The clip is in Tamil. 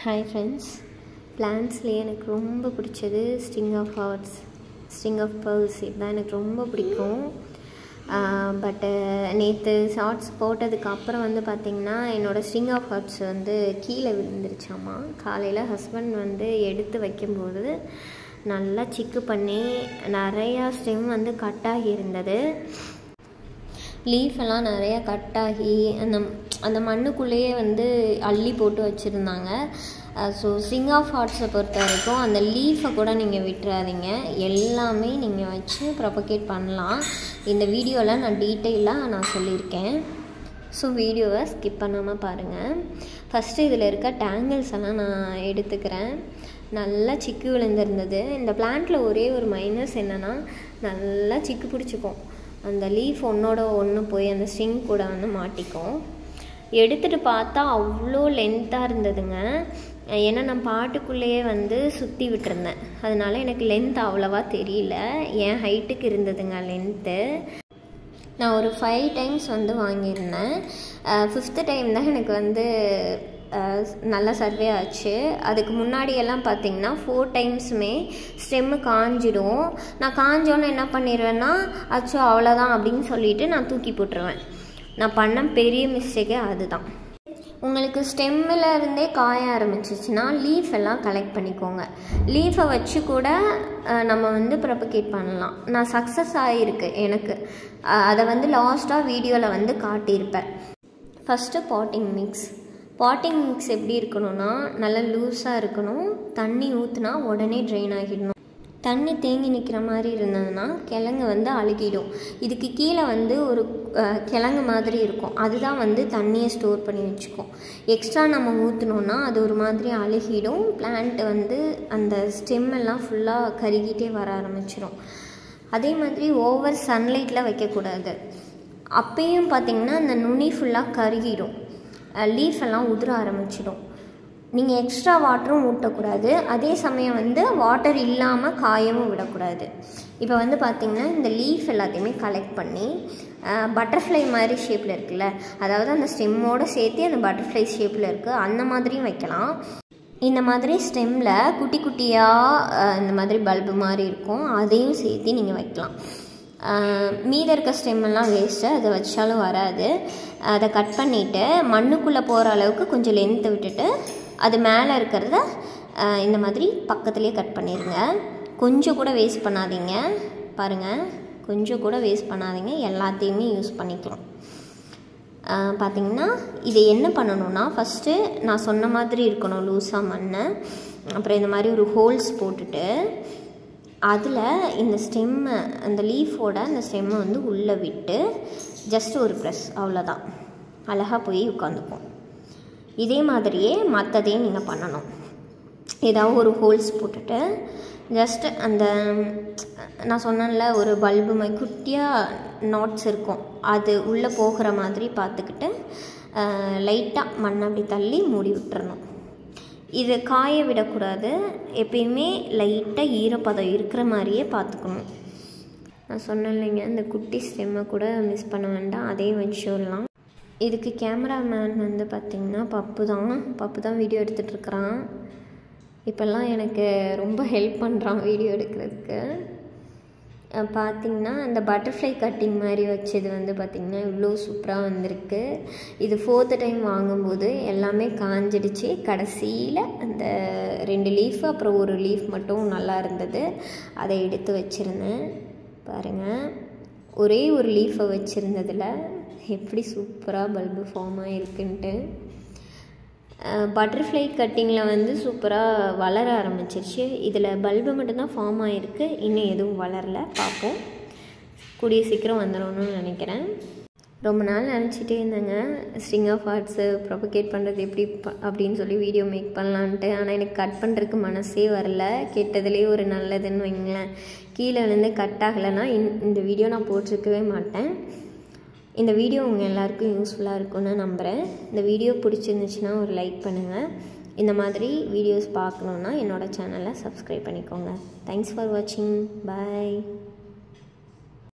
ஹாய் ஃப்ரெண்ட்ஸ் பிளான்ஸ்லேயே எனக்கு ரொம்ப பிடிச்சது string of hearts string of pearls இதுதான் எனக்கு ரொம்ப பிடிக்கும் பட்டு நேற்று ஷார்ட்ஸ் போட்டதுக்கு அப்புறம் வந்து பார்த்திங்கன்னா என்னோடய ஸ்ட்ரிங் ஆஃப் ஹார்ட்ஸ் வந்து கீழே விழுந்துருச்சாமா காலையில் ஹஸ்பண்ட் வந்து எடுத்து வைக்கும்போது நல்லா சிக்கு பண்ணி நிறையா ஸ்டெம் வந்து கட் ஆகி இருந்தது லீஃப் எல்லாம் நிறையா கட் ஆகி அந்த அந்த மண்ணுக்குள்ளேயே வந்து அள்ளி போட்டு வச்சுருந்தாங்க ஸோ ஸ்ட்ரிங் ஆஃப் ஹார்ட்ஸை பொறுத்த வரைக்கும் அந்த லீஃபை கூட நீங்கள் விட்டுறாதீங்க எல்லாமே நீங்கள் வச்சு ப்ரொபகேட் பண்ணலாம் இந்த வீடியோவில் நான் டீட்டெயிலாக நான் சொல்லியிருக்கேன் ஸோ வீடியோவை ஸ்கிப் பண்ணாமல் பாருங்கள் ஃபஸ்ட்டு இதில் இருக்க டேங்கிள்ஸ் எல்லாம் நான் எடுத்துக்கிறேன் நல்லா சிக்கு விழுந்திருந்தது இந்த பிளான்ட்டில் ஒரே ஒரு மைனஸ் என்னென்னா நல்லா சிக்கு பிடிச்சிக்கும் அந்த லீஃப் ஒன்றோட ஒன்று போய் அந்த ஸ்ட்ரிங் கூட வந்து மாட்டிக்கும் எடுத்துகிட்டு பார்த்தா அவ்வளோ லென்த்தாக இருந்ததுங்க ஏன்னா நான் பாட்டுக்குள்ளேயே வந்து சுற்றி விட்டுருந்தேன் அதனால எனக்கு லென்த் அவ்வளோவா தெரியல என் ஹைட்டுக்கு இருந்ததுங்க லென்த்து நான் ஒரு ஃபைவ் டைம்ஸ் வந்து வாங்கியிருந்தேன் ஃபிஃப்த்து டைம் தான் எனக்கு வந்து நல்லா சர்வே ஆச்சு அதுக்கு முன்னாடியெல்லாம் பார்த்திங்கன்னா ஃபோர் டைம்ஸுமே ஸ்டெம்மு காஞ்சிடும் நான் காஞ்சோன்னு என்ன பண்ணிடுவேன்னா அச்சோ அவ்வளோதான் அப்படின்னு சொல்லிட்டு நான் தூக்கி போட்டுருவேன் நான் பண்ண பெரிய மிஸ்டேக்கே அதுதான் உங்களுக்கு ஸ்டெம்மில் இருந்தே காய ஆரம்பிச்சிச்சுன்னா லீஃப் எல்லாம் கலெக்ட் பண்ணிக்கோங்க லீஃபை வச்சு கூட நம்ம வந்து ப்ரொபகேட் பண்ணலாம் நான் சக்ஸஸ் ஆகிருக்கு எனக்கு அதை வந்து லாஸ்ட்டாக வீடியோவில் வந்து காட்டியிருப்பேன் first potting mix potting mix எப்படி இருக்கணும்னா நல்லா லூஸாக இருக்கணும் தண்ணி ஊற்றுனா உடனே ட்ரெயின் ஆகிடணும் தண்ணி தேங்கி நிற்கிற மாதிரி இருந்ததுன்னா கிழங்கு வந்து அழுகிடும் இதுக்கு கீழே வந்து ஒரு கிழங்கு மாதிரி இருக்கும் அதுதான் வந்து தண்ணியை ஸ்டோர் பண்ணி வச்சுக்கும் எக்ஸ்ட்ரா நம்ம ஊற்றினோன்னா அது ஒரு மாதிரி அழுகிடும் பிளான்ட் வந்து அந்த ஸ்டெம் எல்லாம் ஃபுல்லாக கருகிட்டே வர ஆரம்பிச்சிடும் அதே மாதிரி ஓவர் சன்லைட்டில் வைக்கக்கூடாது அப்பயும் பார்த்திங்கன்னா அந்த நுனி ஃபுல்லாக கருகிடும் லீஃப் எல்லாம் உதிர ஆரம்பிச்சிடும் நீங்கள் எக்ஸ்ட்ரா வாட்டரும் ஊட்டக்கூடாது அதே சமயம் வந்து வாட்டர் இல்லாமல் காயவும் விடக்கூடாது இப்போ வந்து பார்த்திங்கன்னா இந்த லீஃப் எல்லாத்தையுமே கலெக்ட் பண்ணி பட்டர்ஃப்ளை மாதிரி ஷேப்பில் இருக்குல்ல அதாவது அந்த ஸ்டெம்மோடு சேர்த்து அந்த பட்டர்ஃப்ளை ஷேப்பில் இருக்குது அந்த மாதிரியும் வைக்கலாம் இந்த மாதிரி ஸ்டெம்மில் குட்டி குட்டியாக இந்த மாதிரி பல்பு மாதிரி இருக்கும் அதையும் சேர்த்து நீங்கள் வைக்கலாம் மீத இருக்க ஸ்டெம்மெல்லாம் வேஸ்ட்டு அதை வச்சாலும் வராது அதை கட் பண்ணிவிட்டு மண்ணுக்குள்ளே போகிற அளவுக்கு கொஞ்சம் லென்த்து விட்டுட்டு அது மேலே இருக்கிறத இந்த மாதிரி பக்கத்துலேயே கட் பண்ணிடுங்க கொஞ்சம் கூட வேஸ்ட் பண்ணாதீங்க பாருங்கள் கொஞ்சம் கூட வேஸ்ட் பண்ணாதீங்க எல்லாத்தையுமே யூஸ் பண்ணிக்கலாம் பார்த்திங்கன்னா இதை என்ன பண்ணணுன்னா ஃபஸ்ட்டு நான் சொன்ன மாதிரி இருக்கணும் லூஸாக மண் அப்புறம் இந்த மாதிரி ஒரு ஹோல்ஸ் போட்டுட்டு அதில் இந்த ஸ்டெம்மை அந்த லீஃபோட அந்த ஸ்டெம்மை வந்து உள்ளே விட்டு ஜஸ்ட் ஒரு ப்ரெஸ் அவ்வளோதான் அழகாக போய் உட்காந்துக்கும் இதே மாதிரியே மற்றதையும் நீங்கள் பண்ணணும் ஏதாவது ஒரு ஹோல்ஸ் போட்டுட்டு ஜஸ்ட் அந்த நான் சொன்னேன்ல ஒரு பல்பு மாதிரி குட்டியாக நாட்ஸ் இருக்கும் அது உள்ளே போகிற மாதிரி பார்த்துக்கிட்டு லைட்டாக மண் அப்படி தள்ளி மூடி விட்டுறணும் இது காய விடக்கூடாது எப்பயுமே லைட்டாக ஈரப்பதம் இருக்கிற மாதிரியே பார்த்துக்கணும் நான் சொன்னேன் இல்லைங்க இந்த குட்டி ஸ்டெம்மை கூட மிஸ் பண்ண வேண்டாம் அதையும் வச்சு விடலாம் இதுக்கு கேமராமேன் வந்து பார்த்திங்கன்னா பப்பு தான் பப்பு தான் வீடியோ எடுத்துகிட்ருக்குறான் இப்போல்லாம் எனக்கு ரொம்ப ஹெல்ப் பண்ணுறான் வீடியோ எடுக்கிறதுக்கு பார்த்திங்கன்னா அந்த பட்டர்ஃப்ளை கட்டிங் மாதிரி வச்சது வந்து பார்த்திங்கன்னா இவ்வளோ சூப்பராக வந்திருக்கு இது ஃபோர்த்து டைம் வாங்கும்போது எல்லாமே காஞ்சிடுச்சு கடைசியில் அந்த ரெண்டு லீஃப் அப்புறம் ஒரு லீஃப் மட்டும் நல்லா இருந்தது அதை எடுத்து வச்சுருந்தேன் பாருங்கள் ஒரே ஒரு லீஃபை வச்சுருந்ததில் எப்படி சூப்பராக பல்பு ஃபார்ம் ஆகிருக்குன்ட்டு பட்டர்ஃப்ளை கட்டிங்கில் வந்து சூப்பராக வளர ஆரம்பிச்சிருச்சு இதில் பல்பு மட்டும்தான் ஃபார்ம் ஆகிருக்கு இன்னும் எதுவும் வளரல பார்ப்போம் கூடிய சீக்கிரம் வந்துடும்னு நினைக்கிறேன் ரொம்ப நாள் நினச்சிட்டே இருந்தேங்க ஸ்ட்ரிங் ஆஃப் ஆர்ட்ஸு ப்ரொபகேட் பண்ணுறது எப்படி அப்படின்னு சொல்லி வீடியோ மேக் பண்ணலான்ட்டு ஆனால் எனக்கு கட் பண்ணுறதுக்கு மனசே வரல கெட்டதுலேயே ஒரு நல்லதுன்னு வைங்களேன் கீழே விழுந்து கட் ஆகலைன்னா இந்த வீடியோ நான் போட்டிருக்கவே மாட்டேன் இந்த வீடியோ உங்கள் எல்லாருக்கும் யூஸ்ஃபுல்லாக இருக்கும்னு நம்புகிறேன் இந்த வீடியோ பிடிச்சிருந்துச்சுன்னா ஒரு லைக் பண்ணுங்கள் இந்த மாதிரி வீடியோஸ் பார்க்கணுன்னா என்னோடய சேனலை சப்ஸ்கிரைப் பண்ணிக்கோங்க தேங்க்ஸ் ஃபார் வாட்சிங் பாய்